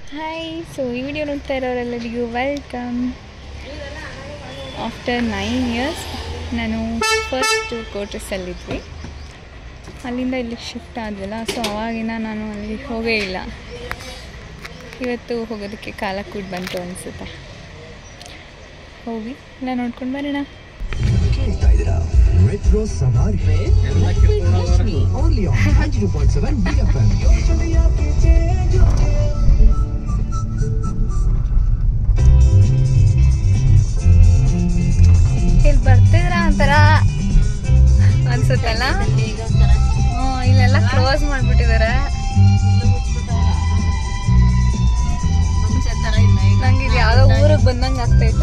Hi so ಈ video ನೋಡ್ತಾ ಇರೋರೆಲ್ಲರಿಗೂ ವೆಲ್ಕಮ್ ಆಫ್ಟರ್ ನೈನ್ ಇಯರ್ಸ್ ನಾನು ಫಸ್ಟ್ ಕೋಟರ್ಸಲ್ಲಿದ್ವಿ ಅಲ್ಲಿಂದ ಇಲ್ಲಿಗೆ ಶಿಫ್ಟ್ ಆದ್ವಲ್ಲ ಸೊ ಅವಾಗಿಂದ ನಾನು ಅಲ್ಲಿ ಹೋಗೇ ಇಲ್ಲ ಇವತ್ತು ಹೋಗೋದಕ್ಕೆ ಕಾಲ ಕೂಡ ಬಂತು ಅನಿಸುತ್ತೆ ಹೋಗಿ ಎಲ್ಲ ನೋಡ್ಕೊಂಡು ಬರೋಣ ಕೇಳ್ತಾ ಇದ್ದೀರಾ ರೆಟ್ರೋ ಸವಾರಿ only on hundred point seven B F M ಇಲ್ಲಿ ಬರ್ತಿದ್ರ ಒಂಥರ ಅನ್ಸುತ್ತಲ್ಲ ಹ್ಞೂ ಇಲ್ಲೆಲ್ಲ ಕ್ಲೋಸ್ ಮಾಡಿಬಿಟ್ಟಿದ್ದಾರೆ ನಂಗೆ ಇದು ಯಾವುದೋ ಊರಿಗೆ ಬಂದಂಗೆ ಆಗ್ತೈತೆ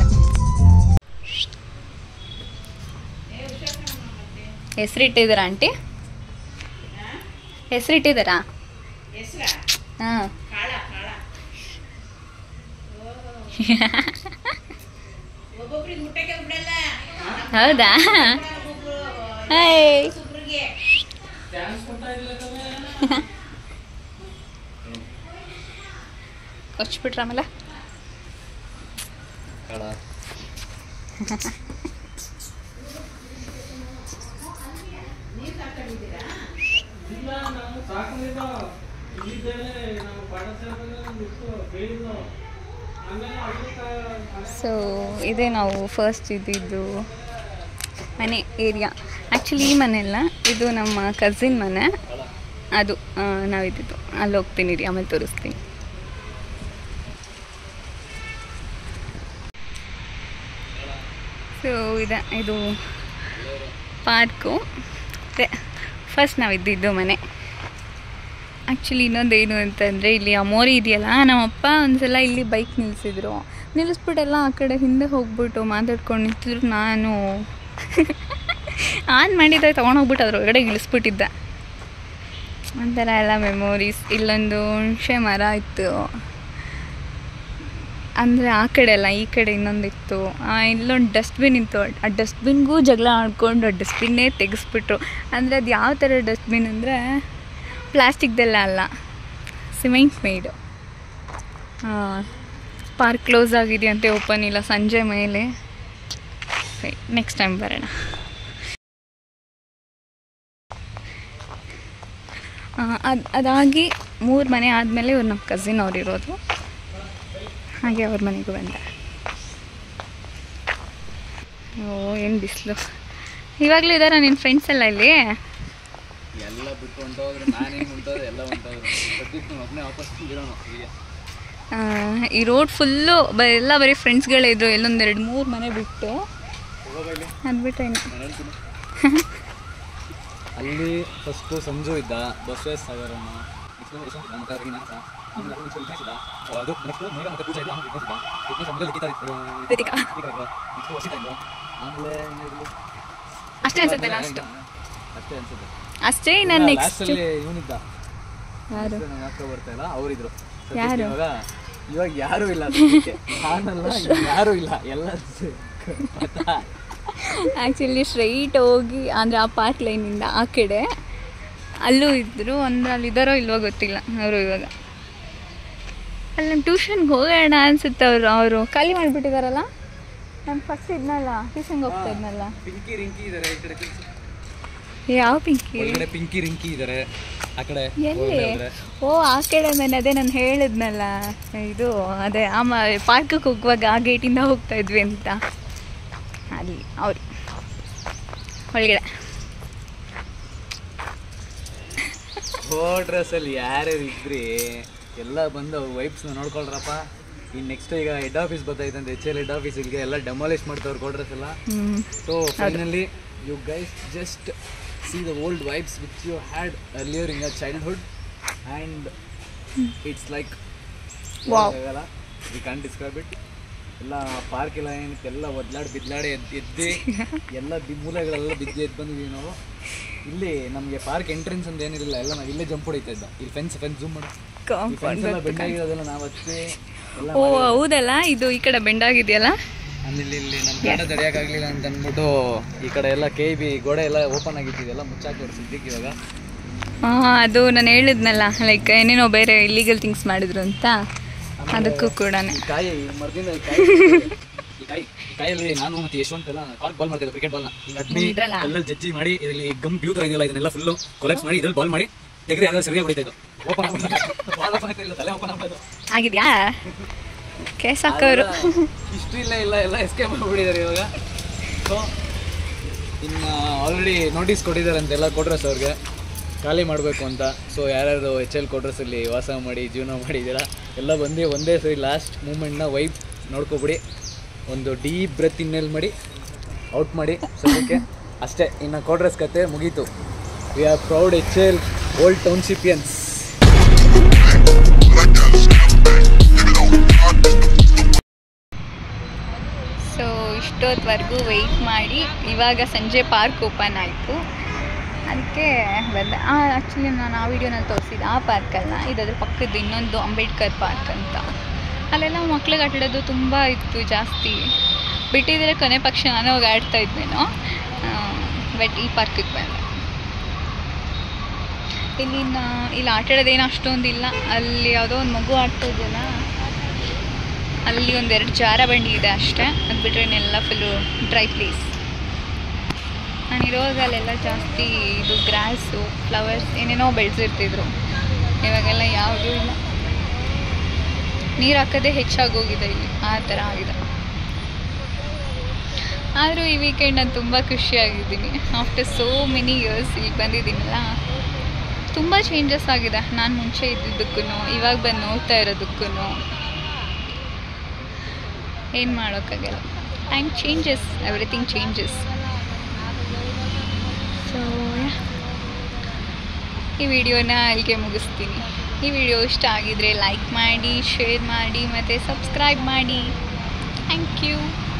ಹೆಸರಿಟ್ಟಿದ್ದೀರಾ ಆಂಟಿ ಹೆಸರಿಟ್ಟಿದ್ದೀರಾ ಹಾಂ ಹೌದಾ ಹಾಯ್ ಕೊಚ್ಬಿಟ್ರ ಆಮೇಲೆ ಸೊ ಇದೇ ನಾವು ಫಸ್ಟ್ ಇದ್ದಿದ್ದು ಮನೆ ಏರಿಯಾ ಆ್ಯಕ್ಚುಲಿ ಈ ಮನೆ ಅಲ್ಲ ಇದು ನಮ್ಮ ಕಸಿನ್ ಮನೆ ಅದು ಆ, ನಾವಿದ್ದಿದ್ದು ಅಲ್ಲಿ ಹೋಗ್ತೀನಿ ರೀ ಆಮೇಲೆ ತೋರಿಸ್ತೀನಿ ಸೊ ಇದೆ ಇದು ಪಾರ್ಕು ಅದೇ ಫಸ್ಟ್ ನಾವಿದ್ದಿದ್ದು ಮನೆ ಆ್ಯಕ್ಚುಲಿ ಇನ್ನೊಂದೇನು ಅಂತಂದರೆ ಇಲ್ಲಿ ಆ ಮೋರಿ ಇದೆಯಲ್ಲ ನಮ್ಮಪ್ಪ ಒಂದ್ಸಲ ಇಲ್ಲಿ ಬೈಕ್ ನಿಲ್ಲಿಸಿದ್ರು ನಿಲ್ಲಿಸ್ಬಿಟ್ಟೆಲ್ಲ ಆ ಕಡೆ ಹಿಂದೆ ಹೋಗ್ಬಿಟ್ಟು ಮಾತಾಡ್ಕೊಂಡು ನಿಂತಿದ್ರು ನಾನು ಆನ್ ಮಾಡಿದ್ರೆ ತೊಗೊಂಡೋಗ್ಬಿಟ್ಟು ಅದ್ರ ಒಳಗಡೆ ಇಳಿಸ್ಬಿಟ್ಟಿದ್ದೆ ಒಂಥರ ಎಲ್ಲ ಮೆಮೊರೀಸ್ ಇಲ್ಲೊಂದು ಹುಣಸೆ ಮರ ಇತ್ತು ಅಂದರೆ ಆ ಕಡೆ ಅಲ್ಲ ಈ ಕಡೆ ಇನ್ನೊಂದಿತ್ತು ಆ, ಇಲ್ಲೊಂದು ಡಸ್ಟ್ಬಿನ್ ಇತ್ತು ಆ ಡಸ್ಟ್ಬಿನ್ಗೂ ಜಗಳ ಆಡ್ಕೊಂಡು ಆ ಡಸ್ಟ್ಬಿನ್ನೇ ತೆಗೆಸ್ಬಿಟ್ರು ಅಂದರೆ ಅದು ಯಾವ ಥರ ಡಸ್ಟ್ಬಿನ್ ಅಂದರೆ ಪ್ಲಾಸ್ಟಿಕ್ದೆಲ್ಲ ಅಲ್ಲ ಸಿಮೆಂಟ್ ಮೇಡು ಪಾರ್ಕ್ ಕ್ಲೋಸ್ ಆಗಿದೆಯಂತೆ ಓಪನ್ ಇಲ್ಲ ಸಂಜೆ ಮೇಲೆ ನೆಕ್ಸ್ಟ್ ಟೈಮ್ ಬರೋಣ ಅದು ಅದಾಗಿ ಮೂರು ಮನೆ ಆದಮೇಲೆ ಇವ್ರು ನಮ್ಮ ಕಸಿನ್ ಅವ್ರು ಇರೋದು ಹಾಗೆ ಅವ್ರ ಮನೆಗೂ ಬಂದೆ ಓ ಏನು ಬಿಸಿಲು ಇವಾಗಲೂ ಇದ್ದಾರಾ ನಿನ್ನ ಫ್ರೆಂಡ್ಸ್ ಎಲ್ಲ ಇಲ್ಲಿ ಎಲ್ಲ ಬಿಟ್ಟು ಹೊಂಟೋದ್ರೆ ನಾನೇನು ಹೊಂಟೋದ್ರೆ ಎಲ್ಲ ಹೊಂಟೋದ್ರು ಸದ್ಯಕ್ಕೆ ನಾನು ಒಬ್ಬನೇ ವಾಪಸ್ ಇರೋನು ಹೀಗೆ ಆ, ಈ ರೋಡ್ ಫುಲ್ಲು ಬ ಎಲ್ಲ ಬರೀ ಫ್ರೆಂಡ್ಸ್ಗಳೇ ಇದ್ರು ಎಲ್ಲೊಂದು ಎರಡು ಮೂರು ಮನೆ ಬಿಟ್ಟು ಅಂದ್ಬಿಟ್ರೆ ಇನ್ನು ಅಲ್ಲಿ ಫಸ್ಟು ಸಂಜು ಇದ್ದ ಬಸವೇಶ್ ಸಾಗರನ ರಿತಿಕಾ. ಆಮೇಲೆ ಅಷ್ಟೇ ಅನ್ಸುತ್ತೆ ಲಾಸ್ಟ್ ಅಷ್ಟೇ ಅನ್ಸುತ್ತೆ ಅಷ್ಟೇ ನಾನು ನೆಕ್ಸ್ಟ್ ಲಾಸ್ಟಲ್ಲಿ ಇವನಿದ್ದ ಯಾರು ನಮ್ಮ ಅಕ್ಕ ಬರ್ತಾ ಇಲ್ಲ ಅವರಿದ್ರು ಯಾರು? ಇವಾಗ ಇವಾಗ ಯಾರು ಇಲ್ಲ ಸದ್ಯಕ್ಕೆ. ನಾನಲ್ಲ ಇವಾಗ ಯಾರು ಇಲ್ಲ ಎಲ್ಲ ಪತಾ. ಆ್ಯಕ್ಚುಲಿ ಸ್ಟ್ರೈಟ್ ಹೋಗಿ ಅಂದರೆ ಆ ಪಾರ್ಕ್ ಲೈನಿಂದ ಆ ಕಡೆ ಅಲ್ಲೂ ಇದ್ದರು ಅಂದ್ರೆ ಅಲ್ಲಿ ಇದ್ದಾರೋ ಇಲ್ವೋ ಗೊತ್ತಿಲ್ಲ ಅವರು ಇವಾಗ ಅಲ್ಲಿ ನಾನು ಟ್ಯೂಷನ್ಗೆ ಹೋಗೋಣ ಅನ್ಸುತ್ತೆ ಅವರು ಅವರು ಖಾಲಿ ಮಾಡಿಬಿಟ್ಟಿದಾರಲ್ಲ ನಾನು ಫಸ್ಟ್ ಇದ್ನಲ್ಲ ಟ್ಯೂಷನ್ಗೆ ಹೋಗ್ತಾ ಇದ್ನಲ್ಲ ಪಿಂಕಿ ರಿಂಕಿ ಇದಾರೆ ಈ ಕಡೆ ಯಾವ ಪಿಂಕಿ ಒಳಗಡೆ ಪಿಂಕಿ ರಿಂಕಿ ಇದಾರೆ ಆ ಕಡೆ ಎಲ್ಲಿ ಒಳಗಡೆ ಹೋದ್ರೆ. ಓ ಆ ಕಡೆ ಮೇಲೆ ಅದೇ ನಾನು ಹೇಳಿದ್ನಲ್ಲ ಇದು ಅದೇ ಆಮ ಪಾರ್ಕಿಗೆ ಹೋಗುವಾಗ ಆ ಗೇಟಿಂದ ಹೋಗ್ತಾ ಇದ್ವಿ ಅಂತ ಅಲ್ಲಿ ಅವರು ಒಳಗಡೆ ಹೋ ಡ್ರೆಸ್ಸಲ್ಲಿ ಯಾರ್ಯಾರು ಇದ್ರಿ ಎಲ್ಲ ಬಂದು ವೈಬ್ಸ್ನ ನೋಡ್ಕೊಳ್ರಪ್ಪ ಇನ್ನು ನೆಕ್ಸ್ಟ್ ಈಗ ಹೆಡ್ ಆಫೀಸ್ ಬರ್ತಾಯ್ತಂತೆ ಎಚ್ ಎಲ್ ಹೆಡ್ ಆಫೀಸ್ ಇಲ್ಲಿಗೆ ಎಲ್ಲ ಡೆಮಾಲಿಷ್ ಮಾಡ್ತಾವ್ರು ಕೋಡ್ರೆಸ್ ಎಲ್ಲ ಹ್ಞೂ so finally you guys just see the old vibes which you had earlier in your childhood and it's like Wow. ಆಗಲ್ಲ ವಿ ಕ್ಯಾನ್ ಡಿಸ್ಕ್ರೈಬ್ ಇಟ್ ಎಲ್ಲ park ಎಲ್ಲ ಏನಿತ್ತು ಎಲ್ಲ ಒದ್ಲಾಡಿ ಬಿದ್ಲಾಡಿ ಎದ್ದು ಎದ್ದಿ ಎಲ್ಲ ಬಿ ಮೂಲೆಗಳೆಲ್ಲ ಬಿದ್ದು ಎದ್ದು ಬಂದಿದ್ದೀವಿ ನಾವು ಇಲ್ಲಿ ನಮಗೆ ಪಾರ್ಕ್ ಎಂಟ್ರೆನ್ಸ್ ಅಂತ ಏನಿರಲಿಲ್ಲ ಎಲ್ಲ ನಾವು ಇಲ್ಲೇ ಜಂಪ್ ಹೊಡಿತಾ ಇದ್ದ ಇಲ್ಲಿ ಫೆನ್ಸ್ ಫೆನ್ಸ್ ಜೂಮ್ ಮಾಡು ಈ ಕಾಂಪೌಂಡ್ ಫೆನ್ಸ್ ಎಲ್ಲ ಬೆಂಡಾಗಿರೋದೆಲ್ಲ ನಾವು ಹಚ್ಚಿ ಎಲ್ಲ ಓ ಹೌದಲ್ಲ ಇದು ಈ ಕಡೆ ಬೆಂಡಾಗಿದೆಯಲ್ಲ ಅಲ್ಲಿ ಇಲ್ಲಿ ಇಲ್ಲಿ ನಮ್ಮ ಕಾಟ ತಡೆಯೋಕ್ಕಾಗಲಿಲ್ಲ ಅಂತ ಅಂದ್ಬಿಟ್ಟು ಈ ಕಡೆ ಎಲ್ಲ ಕೆ ಬಿ ಗೋಡೆ ಎಲ್ಲ ಓಪನ್ ಆಗಿದ್ದಿದೆಲ್ಲ ಮುಚ್ಚಾಕಿದ್ರು ಸದ್ಯಕ್ಕೆ ಇವಾಗ ಹಾಂ ಅದು ನಾನು ಹೇಳಿದ್ನಲ್ಲ ಲೈಕ್ ಏನೇನೋ ಬೇರೆ ಇಲ್ಲಿಗಲ್ ಥಿಂಗ್ಸ್ ಮಾಡಿದ್ರು ಅಂತ ಆಮೇಲೆ ಅದಕ್ಕೂ ಕೂಡ ಈ ಕಾಯಿ ಮರದಿಂದ ಈ ಕಾಯಿ ಈ ಕಾಯಿ ಈ ಕಾಯಲ್ಲಿ ನಾನು ಮತ್ತೆ ಯಶವಂತ್ ಎಲ್ಲ ಕಾಲ್ ಬಾಲ್ ಮಾಡ್ತಿದ್ದೆ ಕ್ರಿಕೆಟ್ ಬಾಲ್ನ ಈಗ ಅದ್ನಿ ಇದ್ರಲ್ಲ? ಕಲ್ಲಲ್ಲಿ ಜಜ್ಜಿ ಮಾಡಿ ಇದರಲ್ಲಿ ಗಮ್ ಬ್ಯೂ ತರ ಇದೆಯಲ್ಲ ಇದನ್ನೆಲ್ಲ ಫುಲ್ಲು ಕೊಲೆಕ್ಟ್ ಮಾಡಿ ಇದ್ರಲ್ಲಿ ಬಾಲ್ ಮಾಡಿ ತೆಗೆದ್ರೆ ಯಾವ್ದಾದ್ರು ಸರಿಯಾಗಿ ಹೊಡಿತಾ ಇದ್ದು ಓಪನ್ ಬಾಲ್ ಓಪನ್ ಆಗ್ತಾ ಇಲ್ಲ ತಲೆ ಓಪನ್ ಆಗ್ತಾ ಇದ್ದು ಆಗಿದ್ಯಾ ಕೇಸ್ ಹಾಕೋರು ಹಿಸ್ಟ್ರಿ ಇಲ್ಲ ಇಲ್ಲ ಎಲ್ಲ ಎಸ್ಕೇಪ್ ಮಾಡ್ಬಿಟ್ಟಿದ್ದಾರೆ ಇವಾಗ ಸೊ ಇನ್ನು ಆಲ್ರೆಡಿ ನೋಟಿಸ್ ಕೊಟ್ಟಿದ್ದಾರೆ ಅಂತ ಎಲ್ಲ ಕೊಡ್ರಸ್ ಅವ್ರಿಗೆ ಖಾಲಿ ಮಾಡಬೇಕು ಅಂತ ಸೊ ಯಾರ್ಯಾರು ಎಚ್ ಎಲ್ ಕೊಡ್ರಸಲ್ಲಿ ವಾಸ ಮಾಡಿ ಜೀವನ ಮಾಡಿದ್ದೀರಾ ಎಲ್ಲ ಬಂದು ಒಂದೇ ಸರಿ ಲಾಸ್ಟ್ ಮೂಮೆಂಟ್ನ ವೈಪ್ ನೋಡ್ಕೊಬಿಡಿ ಒಂದು ಡೀಪ್ ಬ್ರೆತ್ ಇನ್ನೆಲ್ ಮಾಡಿ ಔಟ್ ಮಾಡಿ ಸದ್ಯಕ್ಕೆ ಅಷ್ಟೇ ಇನ್ನು ಕೋಡ್ರಸ್ ಕತೆ ಮುಗೀತು we are proud H L old townshipians so ಇಷ್ಟೊತ್ತವರೆಗೂ ವೆಯ್ಟ್ ಮಾಡಿ ಇವಾಗ ಸಂಜೆ ಪಾರ್ಕ್ ಓಪನ್ ಆಯಿತು ಅದಕ್ಕೆ ಬಂದೆ ಆ್ಯಕ್ಚುಲಿ ನಾನು ಆ ವಿಡಿಯೋನಲ್ಲಿ ತೋರಿಸಿದ್ದು ಆ ಪಾರ್ಕಲ್ಲ ಇದಾದ್ರ ಪಕ್ಕದ ಇನ್ನೊಂದು ಅಂಬೇಡ್ಕರ್ ಪಾರ್ಕ್ ಅಂತ ಅಲ್ಲೆಲ್ಲ ಮಕ್ಳಿಗೆ ಆಟಾಡೋದು ತುಂಬ ಇತ್ತು ಜಾಸ್ತಿ ಬಿಟ್ಟಿದ್ರೆ ಕೊನೆ ಪಕ್ಷ ನಾನು ಹೋಗಿ ಆಡ್ತಾ ಇದ್ನೇನೋ ಬಟ್ ಈ ಪಾರ್ಕಿಗೆ ಬಂದೆ ಇಲ್ಲಿನ ಇಲ್ಲಿ ಆಟಾಡೋದೇನು ಅಷ್ಟೊಂದಿಲ್ಲ ಅಲ್ಲಿ ಯಾವುದೋ ಒಂದು ಮಗು ಆಡ್ತಾ ಇದೆಯಲ್ಲ ಅಲ್ಲಿ ಒಂದೆರಡು ಜಾರ ಬಂಡಿ ಇದೆ ಅಷ್ಟೇ ಅದು ಬಿಟ್ಟರೆ ಇನ್ನೆಲ್ಲ ಫುಲ್ಲು ಡ್ರೈ ಪ್ಲೇಸ್ ನಾನಿರೋದಲ್ಲೆಲ್ಲ ಜಾಸ್ತಿ ಇದು ಗ್ರಾಸು ಫ್ಲವರ್ಸ್ ಏನೇನೋ ಬೆಳೆಸಿರ್ತಿದ್ರು ಇವಾಗೆಲ್ಲ ಯಾವುದೂ ಇಲ್ಲ ನೀರು ಹಾಕೋದೇ ಹೆಚ್ಚಾಗೋಗಿದೆ ಇಲ್ಲಿ ಆ ಥರ ಆಗಿದೆ ಆದರೂ ಈ ವೀಕೆಂಡ್ ನಾನು ತುಂಬ ಖುಷಿಯಾಗಿದ್ದೀನಿ ಆಫ್ಟರ್ ಸೋ ಮೆನಿ ಇಯರ್ಸ್ ಈಗ ಬಂದಿದ್ದೀನಲ್ಲ ತುಂಬ ಚೇಂಜಸ್ ಆಗಿದೆ ನಾನು ಮುಂಚೆ ಇದ್ದಿದ್ದಕ್ಕೂ ಇವಾಗ ಬಂದು ನೋಡ್ತಾ ಇರೋದಕ್ಕೂ ಏನು ಮಾಡೋಕ್ಕಾಗಲ್ಲ time changes everything changes so ಈ ವಿಡಿಯೋನ ಅಲ್ಲಿಗೆ ಮುಗಿಸ್ತೀನಿ ಈ ವಿಡಿಯೋ ಇಷ್ಟ ಆಗಿದರೆ ಲೈಕ್ ಮಾಡಿ ಶೇರ್ ಮಾಡಿ ಮತ್ತು ಸಬ್ಸ್ಕ್ರೈಬ್ ಮಾಡಿ ಥ್ಯಾಂಕ್ ಯು